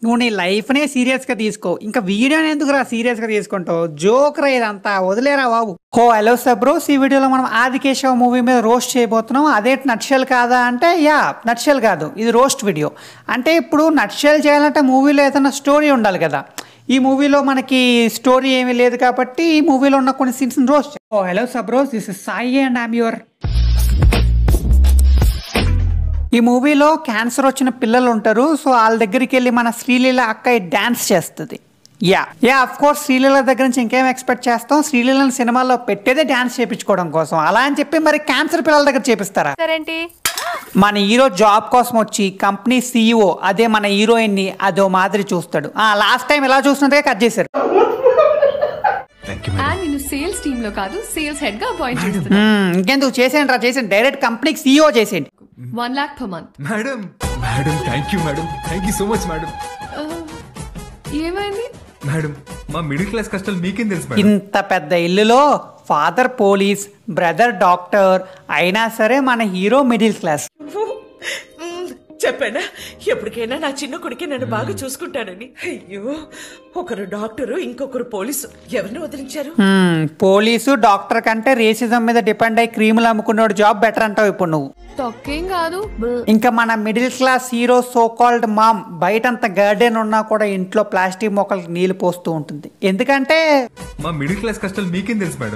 నువ్వు నీ లైఫ్నే సీరియస్గా తీసుకో ఇంకా వీడియోని ఎందుకురా సీరియస్గా తీసుకుంటావు జోక్ రా ఇదంతా వదిలేరా బాబు హో హలో సబ్రోస్ ఈ వీడియోలో మనం ఆదికేశవ మూవీ మీద రోస్ట్ చేయబోతున్నాం అదే నట్షల్ కాదా అంటే యా నట్షల్ కాదు ఇది రోస్ట్ వీడియో అంటే ఇప్పుడు నట్షల్ చేయాలంటే మూవీలో ఏదైనా స్టోరీ ఉండాలి కదా ఈ మూవీలో మనకి స్టోరీ ఏమీ లేదు కాబట్టి ఈ మూవీలో ఉన్న కొన్ని సీన్స్ రోస్ట్ ఓ హలో సబ్రోస్ this is Sai and I'm your ఈ మూవీలో క్యాన్సర్ వచ్చిన పిల్లలు ఉంటారు సో వాళ్ళ దగ్గరికి వెళ్ళి మన శ్రీలీల అక్క డ్యాన్స్ చేస్తుంది yeah yeah of course Sreeleela దగ్గర నుంచి ఇంకేం ఎక్స్పెక్ట్ చేస్తాం శ్రీలీలను సినిమాలో పెట్టేదే డ్యాన్స్ చేయించుకోవడం కోసం అలా అని చెప్పి మరి క్యాన్సర్ పిల్లల దగ్గర చేపిస్తారా సరేంటి మన హీరో జాబ్ కోసం వచ్చి కంపెనీ సీఈఓ అదే మన హీరోయిన్ ని అదో మాదిరి చూస్తాడు ఆ లాస్ట్ టైం ఎలా చూసినట్టుగా కట్ చేశారు అండ్ నేను సేల్స్ టీమ్ లో కాదు సేల్స్ హెడ్ గా అపాయింట్ చేస్తున్నా మ్మ్, ఇంకెందుకు చేసేయండి రా చేసేయండి డైరెక్ట్ కంపెనీకి సీఈఓ చేసేయండి one lakh per month madam madam thank you madam thank you so much madam ఏమైంది మేడం మా మిడిల్ క్లాస్ కష్టాలు మీకేం తెలుసు మేడం ఇంత పెద్ద ఇల్లులో ఫాదర్ పోలీస్ బ్రదర్ డాక్టర్ అయినా సరే మన హీరో మిడిల్ క్లాస్ మ్మ్. చెప్పానా ఎప్పటికైనా నా చిన్న కొడుకే నన్ను బాగా చూసుకుంటానని అయ్యో ఒకరు డాక్టరు ఇంకొకరు పోలీసు ఎవరిని వదిలించారు హ్మ్, పోలీసు డాక్టర్ కంటే రేసిజం మీద డిపెండ్ అయ్యి క్రీములు అమ్ముకున్నాడు జాబ్ బెటర్ అంటావు ఇప్పుడు నువ్వు తొక్కేం కాదు ఇంకా మన middle class hero so called mom బయటంత గార్డెన్ ఉన్నా కూడా ఇంట్లో ప్లాస్టిక్ మొక్కలకి నీళ్లు పోస్తూ ఉంటుంది ఎందుకంటే మా మిడిల్ క్లాస్ కష్టాలు మీకేం తెలుసు మేడం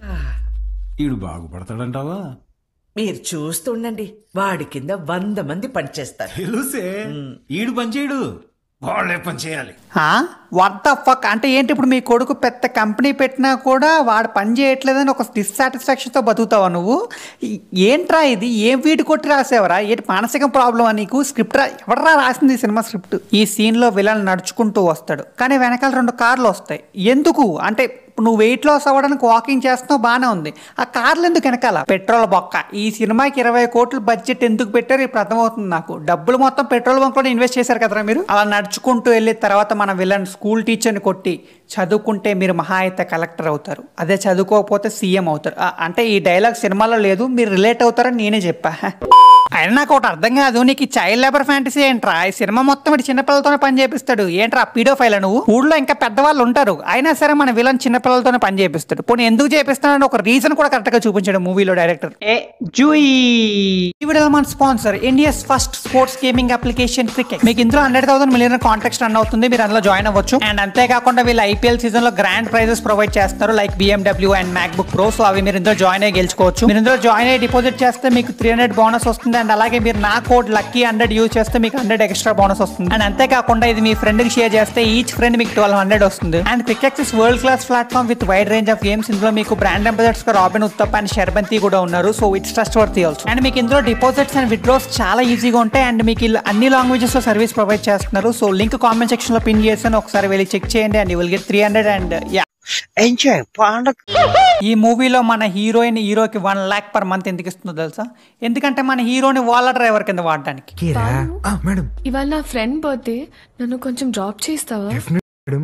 ఈడు బాగుపడతాడంటావా మీరు చూస్తుండండి వాడి కింద వంద మంది పనిచేస్తారు తెలుసే ఈడు పని చేయడు వాళ్ళే పని చేయాలి వాట్ ద ఫక్ అంటే ఏంటి ఇప్పుడు మీ కొడుకు పెద్ద కంపెనీ పెట్టినా కూడా వాడు పని చేయట్లేదని ఒక డిస్సాటిస్ఫాక్షన్తో బతుకుతావా నువ్వు ఈ- ఏంట్రా ఇది ఏం వీడి కొట్టి రాసేవరా ఏంటి మానసిక ప్రాబ్లమా నీకు స్క్రిప్ట్ ఎవడరా రాసింది ఈ సినిమా స్క్రిప్ట్ ఈ సీన్లో విలన్ నడుచుకుంటూ వస్తాడు కానీ వెనకాల రెండు కార్లు వస్తాయి ఎందుకు అంటే ఇప్పుడు నువ్వు వెయిట్ లాస్ అవ్వడానికి వాకింగ్ చేస్తున్నావు బాగానే ఉంది ఆ కార్లు ఎందుకు వెనకాల పెట్రోల్ బొక్క ఈ సినిమాకి ఇరవై కోట్ల బడ్జెట్ ఎందుకు పెట్టారు ఇప్పుడు అర్థమవుతుంది నాకు డబ్బులు మొత్తం పెట్రోల్ బంక్లో ఇన్వెస్ట్ చేశారు కదరా మీరు అలా నడుచుకుంటూ వెళ్ళిన తర్వాత మన విలన్ స్కూల్ టీచర్ని కొట్టి చదువుకుంటే మీరు మహా అయితే కలెక్టర్ అవుతారు అదే చదువుకోకపోతే సీఎం అవుతారు ఆ, అంటే ఈ డైలాగ్ సినిమాలో లేదు మీరు రిలేట్ అవుతారని నేనే చెప్పా అయినా నాకు ఒకటి అర్థం కాదు నీకు ఈ చైల్డ్ లేబర్ ఫ్యాంటసీ ఏంట్రా ఈ సినిమా మొత్తం ఇటు చిన్నపిల్లలతోనే పని చేపిస్తాడు ఏంట్రా పీడో ఫైల్ నువ్వు ఊళ్ళో ఇంకా పెద్దవాళ్ళు ఉంటారు అయినా సరే మన విలన్ చిన్నపిల్లలతోనే పని చేపిస్తాడు పోనీ ఎందుకు చేపిస్తాడని ఒక రీజన్ కూడా కరెక్ట్ గా చూపించాడు మూవీలో డైరెక్టర్ ఏ జూయి ఈ వీడియోలో మన sponsor India's first sports gaming application cricket మీకు ఇందులో hundred thousand million contacts run అవుతుంది మీరు అందులో జాయిన్ అవ్వచ్చు అండ్ అంతేకాకుండా వీళ్ళు ఐపీఎల్ సీజన్ లో గ్రాండ్ ప్రైజెస్ ప్రొవైడ్ చేస్తారు like BMW and MacBook Pro so అవి మీరు ఇందులో జాయిన్ అయ్యి గెలుచుకోవచ్చు మీరు ఇందులో జాయిన్ అయ్యి డిపాజిట్ చేస్తే మీకు త్రీ హండ్రెడ్ బోనస్ వస్తుంది అండ్ అలాగే మీరు నా కోడ్ లక్కీ హండ్రెడ్ యూజ్ చేస్తే మీకు హండ్రెడ్ ఎక్స్ట్రా బోనస్ వస్తుంది అండ్ అంతేకాకుండా ఇది మీ ఫ్రెండ్ కి షేర్ చేస్తే ఈచ్ ఫ్రెండ్ మీకు ట్వెల్వ్ హండ్రెడ్ వస్తుంది and cricket is world class platform with wide range of games ఇందులో మీకు బ్రాండ్ అంబాసిడర్స్ గా రాబిన్ ఉత్తప్ అండ్ షర్బంతి కూడా ఉన్నారు so it's trustworthy also and మీకు ఇందులో డిపాజిట్స్ అండ్ విత్డ్రాస్ చాలా ఈజీగా ఉంటాయి అండ్ మీకు ఇలా అన్ని లాంగ్వేజెస్ లో సర్వీస్ ప్రొవైడ్ చేస్తున్నారు సో లింక్ కామెంట్ సెక్షన్ లో పిన్ చేసాను ఒకసారి వెళ్ళి చెక్ చేయండి and you will get three hundred and yeah enjoy పండగ ఈ మూవీలో మన హీరోయిన్ హీరోకి వన్ ల్యాక్ పర్ మంత్ ఎందుకు ఇస్తుందో తెలుసా ఎందుకంటే మన హీరోని వాళ్ళ డ్రైవర్ కింద వాడడానికి ఆ, మేడం ఇవాళ నా ఫ్రెండ్ బర్త్డే నన్ను కొంచెం డ్రాప్ చేస్తావా మేడం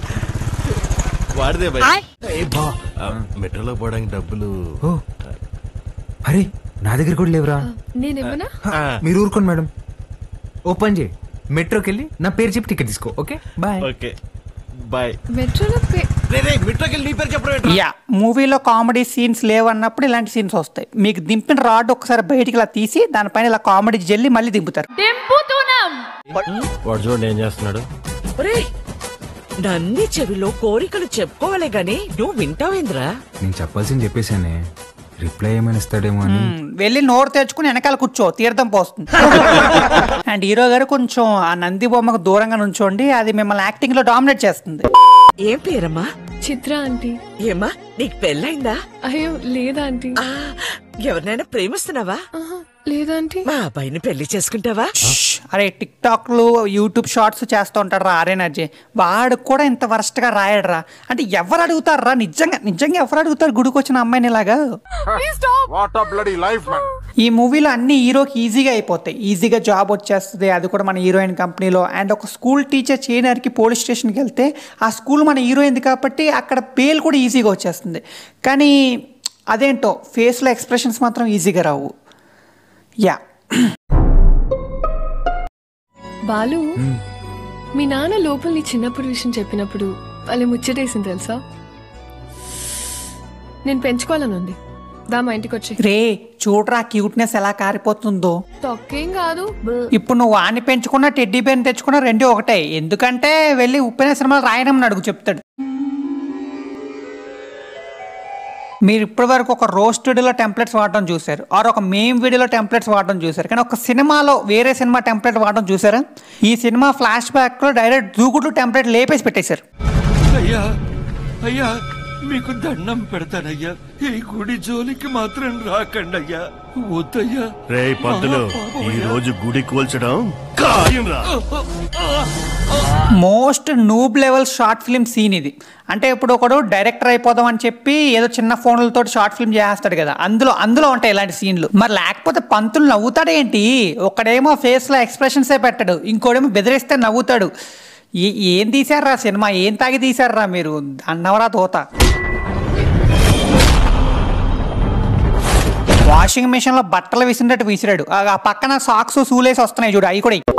వాడిదే బై ఆ, మెట్రోలో పోవడానికి డబ్బులు ఓ అరే నా దగ్గర కూడా లేవురా నేను ఇవ్వనా మీరు ఊరుకోండి మేడం ఓపెన్ చేయి మెట్రోకి వెళ్ళి నా పేరు చెప్పి టికెట్ తీసుకో ఓకే బాయ్ ఓకే బాయ్ మెట్రోలో పే రే రే మెట్రోకి వెళ్ళి నీ పేరు చెప్పడం ఏంట్రా? యా మూవీలో కామెడీ సీన్స్ లేవన్నప్పుడు ఇలాంటి సీన్స్ వస్తాయి మీకు దింపిన రాడ్ ఒకసారి బయటికి ఇలా తీసి దానిపైన ఇలా కామెడీ జల్లి మళ్ళీ దింపుతారు దింపుతున్నాం వాడు చూడండి ఏం చేస్తున్నాడు ఒరే నన్ని చెవిలో కోరికలు చెప్పుకోవాలి గాని నువ్వు వింటావేంద్రా నేను చెప్పాల్సింది చెప్పేశానే రిప్లై ఏమైనా ఇస్తాడేమో అని మ్మ్. వెళ్ళి నోరు తెచ్చుకుని వెనకాల కూర్చో తీర్థం పోస్తుంది అండ్ హీరో గారు కొంచెం ఆ నంది బొమ్మకు దూరంగా నుంచోండి అది మిమ్మల్ని యాక్టింగ్ లో డామినేట్ చేస్తుంది ఏం పేరమ్మా చిత్ర ఆంటీ ఏమ్మా నీకు పెళ్ళైందా అయ్యో లేదా ఆంటీ ఆ, ఎవరినైనా ప్రేమిస్తున్నావా ఆహా, లేదా ఆంటీ మా అబ్బాయిని పెళ్లి చేసుకుంటావా ష్, అరే టిక్ టాక్లు యూట్యూబ్ షార్ట్స్ చేస్తూ ఉంటాడు రా ఆర్ఎనర్జీ వాడు కూడా ఇంత వరస్ట్ గా రాయడరా అంటే ఎవరు అడుగుతారా నిజంగా నిజంగా ఎవరు అడుగుతారు గుడికి వచ్చిన అమ్మాయిని ఇలాగా ఈ మూవీలో అన్ని హీరోకి ఈజీగా అయిపోతాయి ఈజీగా జాబ్ వచ్చేస్తుంది అది కూడా మన హీరోయిన్ కంపెనీలో అండ్ ఒక స్కూల్ టీచర్ చేయడానికి పోలీస్ స్టేషన్కి వెళ్తే ఆ స్కూల్ మన హీరోయిన్ది కాబట్టి అక్కడ బెయిల్ కూడా ఈజీగా వచ్చేస్తుంది కానీ అదేంటో ఫేస్లో ఎక్స్ప్రెషన్స్ మాత్రం ఈజీగా రావు యా బాలు మీ నాన్న లోపల నీ చిన్నప్పుడు విషయం చెప్పినప్పుడు వాళ్ళే ముచ్చటేసింది తెలుసా నేను పెంచుకోవాలని ఉంది దా మా ఇంటికి వచ్చి రే చూడరా క్యూట్నెస్ ఎలా కారిపోతుందో తొక్కేం కాదు ఇప్పుడు నువ్వు వాడిని పెంచుకున్న టెడ్డీ బేర్ని తెచ్చుకున్న రెండు ఒకటే ఎందుకంటే వెళ్ళి ఉప్పెన సినిమాలు రాయనమని అడుగు చెప్తాడు మీరు ఇప్పటి వరకు ఒక రోస్ట్ వీడియోలో టెంప్లెట్స్ వాడడం చూశారు ఆర్ ఒక మేమ్ వీడియోలో టెంప్లెట్స్ వాడడం చూశారు కానీ ఒక సినిమాలో వేరే సినిమా టెంప్లెట్ వాడడం చూసారా ఈ సినిమా ఫ్లాష్ బ్యాక్లో డైరెక్ట్ దూకుడు టెంప్లెట్ లేపేసి పెట్టేశారు అయ్యా అయ్యా మీకు దండం పెడతానయ్యా ఈ గుడి జోలికి మాత్రం రాకండి అయ్యా వద్దయ్యా రే పంతులు ఈ రోజు గుడి కూల్చడం ఖాయం రా most noob level short film scene ఇది అంటే ఇప్పుడు ఒకడు డైరెక్టర్ అయిపోదాం అని చెప్పి ఏదో చిన్న ఫోన్లతో షార్ట్ ఫిల్మ్ చేస్తాడు కదా అందులో అందులో ఉంటాయి ఇలాంటి సీన్లు మరి లేకపోతే పంతులు నవ్వుతాడేంటి ఒకడేమో ఫేస్లో ఎక్స్ప్రెషన్సే పెట్టాడు ఇంకోడేమో బెదిరిస్తే నవ్వుతాడు ఏ- ఏం తీశారా సినిమా ఏం తాగి తీశారా మీరు అన్నవరా తోత వాషింగ్ మిషన్ లో బట్టలు విసిరినట్టు విసిరాడు ఆ ఆ పక్కన సాక్స్ సూలేసి వస్తున్నాయి చూడు అవి కూడా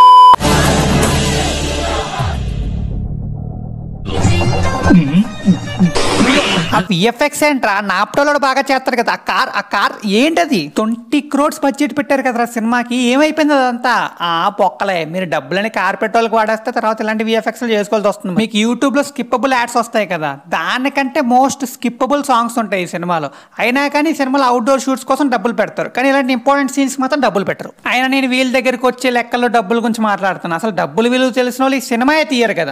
ఆ విఎఫ్ఎక్స్ ఏంట్రా నాప్టోలో బాగా చేస్తారు కదా ఆ కార్ ఆ కార్ ఏంటది ట్వంటీ క్రోడ్స్ బడ్జెట్ పెట్టారు కదరా సినిమాకి ఏమైపోయింది అదంతా ఆ పొక్కలే మీరు డబ్బులని కార్ పెట్రోల్కి వాడేస్తే తర్వాత ఇలాంటి విఎఫ్ఎక్స్ చేసుకోవాల్సి వస్తుంది మీకు యూట్యూబ్ లో స్కిప్పబుల్ యాడ్స్ వస్తాయి కదా దానికంటే మోస్ట్ స్కిప్పబుల్ సాంగ్స్ ఉంటాయి ఈ సినిమాలో అయినా కానీ ఈ సినిమాలో అవుట్డోర్ షూట్స్ కోసం డబ్బులు పెడతారు కానీ ఇలాంటి ఇంపార్టెంట్ సీన్స్ మాత్రం డబ్బులు పెట్టరు అయినా నేను వీళ్ళ దగ్గరికి వచ్చే లెక్కల్లో డబ్బుల గురించి మాట్లాడుతున్నాను అసలు డబ్బులు విలువ తెలిసిన వాళ్ళు ఈ సినిమాయే తీయరు కదా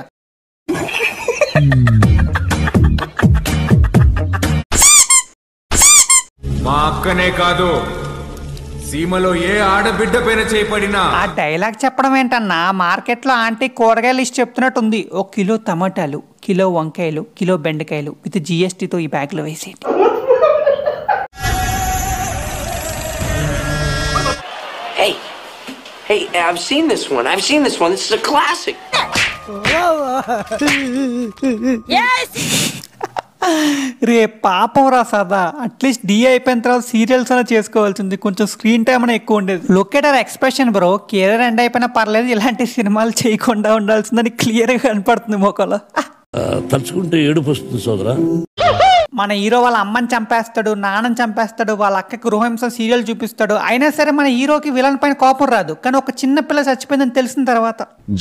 మా అక్కనే కాదు సీమలో ఏ ఆడబిడ్డ పైన చేయబడినా ఆ డైలాగ్ చెప్పడం ఏంటన్నా మార్కెట్లో ఆంటీ కూరగాయలు లిస్ట్ చెప్తున్నట్టు ఉంది ఒక కిలో టమాటాలు కిలో వంకాయలు కిలో బెండకాయలు విత్ జిఎస్టీతో ఈ బ్యాగ్లో వేసేయండి Hey, hey, I've seen this one. I've seen this one. This is a classic. రే పాపం రా సదా అట్లీస్ట్ డి అయిపోయిన తర్వాత సీరియల్స్ అయినా చేసుకోవాల్సింది కొంచెం స్క్రీన్ టైం అయినా ఎక్కువ ఉండేది locator expression bro career end అయిపోయినా పర్లేదు ఇలాంటి సినిమాలు చేయకుండా ఉండాల్సిందని క్లియర్గా కనపడుతుంది మొక్కలో తలుచుకుంటే ఏడుపు వస్తుంది సోదరా మన హీరో వాళ్ళ అమ్మని చంపేస్తాడు నాన్నని చంపేస్తాడు వాళ్ళ అక్కకి గృహహింస సీరియల్ చూపిస్తాడు అయినా సరే మన హీరోకి విలన్ పైన కోపం రాదు కానీ ఒక చిన్న పిల్ల చచ్చిపోయిందని తెలిసిన తర్వాత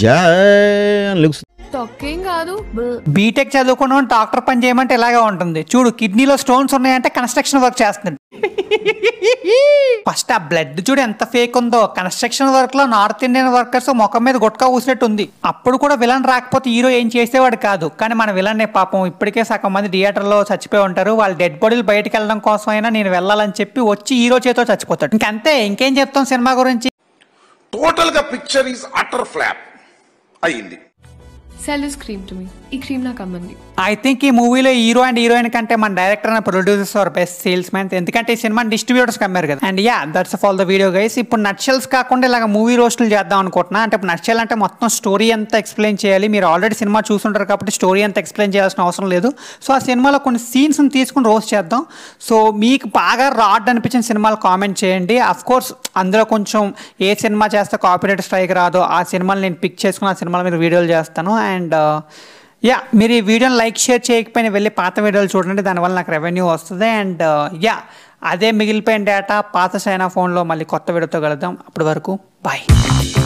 తొక్కేం కాదు బీటెక్ చదువుకున్న డాక్టర్ పని చేయమంటే ఇలాగే ఉంటుంది చూడు కిడ్నీలో స్టోన్స్ ఉన్నాయంటే కన్స్ట్రక్షన్ వర్క్ చేస్తున్నాడు ఫస్ట్ ఆ బ్లడ్ చూడు ఎంత ఫేక్ ఉందో కన్స్ట్రక్షన్ వర్క్ లో నార్త్ ఇండియన్ వర్కర్స్ ముఖం మీద గుట్కా ఊసినట్టు ఉంది అప్పుడు కూడా విలన్ రాకపోతే హీరో ఏం చేసేవాడు కాదు కానీ మన విలన్ పాపం ఇప్పటికే సగం మంది థియేటర్ లో చచ్చిపోయి ఉంటారు వాళ్ళ డెడ్ బాడీలు బయటకు వెళ్ళడం కోసం అయినా నేను వెళ్ళాలని చెప్పి వచ్చి హీరో చేతితో చచ్చిపోతాడు ఇంకంతే ఇంకేం చెప్తాం సినిమా గురించి టోటల్ గా పిక్చర్ ఈస్ అటర్ ఫ్లాప్ అయింది sell this cream to me ఈ క్రీమ్ నాకు అమ్మంది ఐ థింక్ ఈ మూవీలో హీరో అండ్ హీరోయిన్ కంటే మన director and producers are best salesman ఎందుకంటే ఈ సినిమా డిస్ట్రిబ్యూటర్స్ కమ్మారు కదా and yeah that's all the video guys ఇప్పుడు నట్షల్స్ కాకుండా ఇలాగ మూవీ రోస్టులు చేద్దాం అనుకుంటున్నా అంటే ఇప్పుడు నట్షల్ అంటే మొత్తం స్టోరీ అంతా ఎక్స్ప్లెయిన్ చేయాలి మీరు ఆల్రెడీ సినిమా చూసుంటారు కాబట్టి స్టోరీ అంతా ఎక్స్ప్లెయిన్ చేయాల్సిన అవసరం లేదు సో ఆ సినిమాలో కొన్ని సీన్స్ తీసుకుని రోస్ట్ చేద్దాం సో మీకు బాగా రాడ్ అనిపించిన సినిమాలు కామెంట్ చేయండి అఫ్ కోర్స్ అందులో కొంచెం ఏ సినిమా చేస్తే కాపీరైట్ స్ట్రైక్ రాదో ఆ సినిమాలు నేను పిక్ చేసుకుని ఆ సినిమాలు మీరు వీడియోలు చేస్తాను అండ్ యా మీరు ఈ వీడియోని లైక్ షేర్ చేయకపోయినా వెళ్ళి పాత వీడియోలు చూడండి దానివల్ల నాకు రెవెన్యూ వస్తుంది అండ్ యా అదే మిగిలిపోయిన డేటా పాత చైనా ఫోన్లో మళ్ళీ కొత్త వీడియోతో కలుద్దాం అప్పటి వరకు బాయ్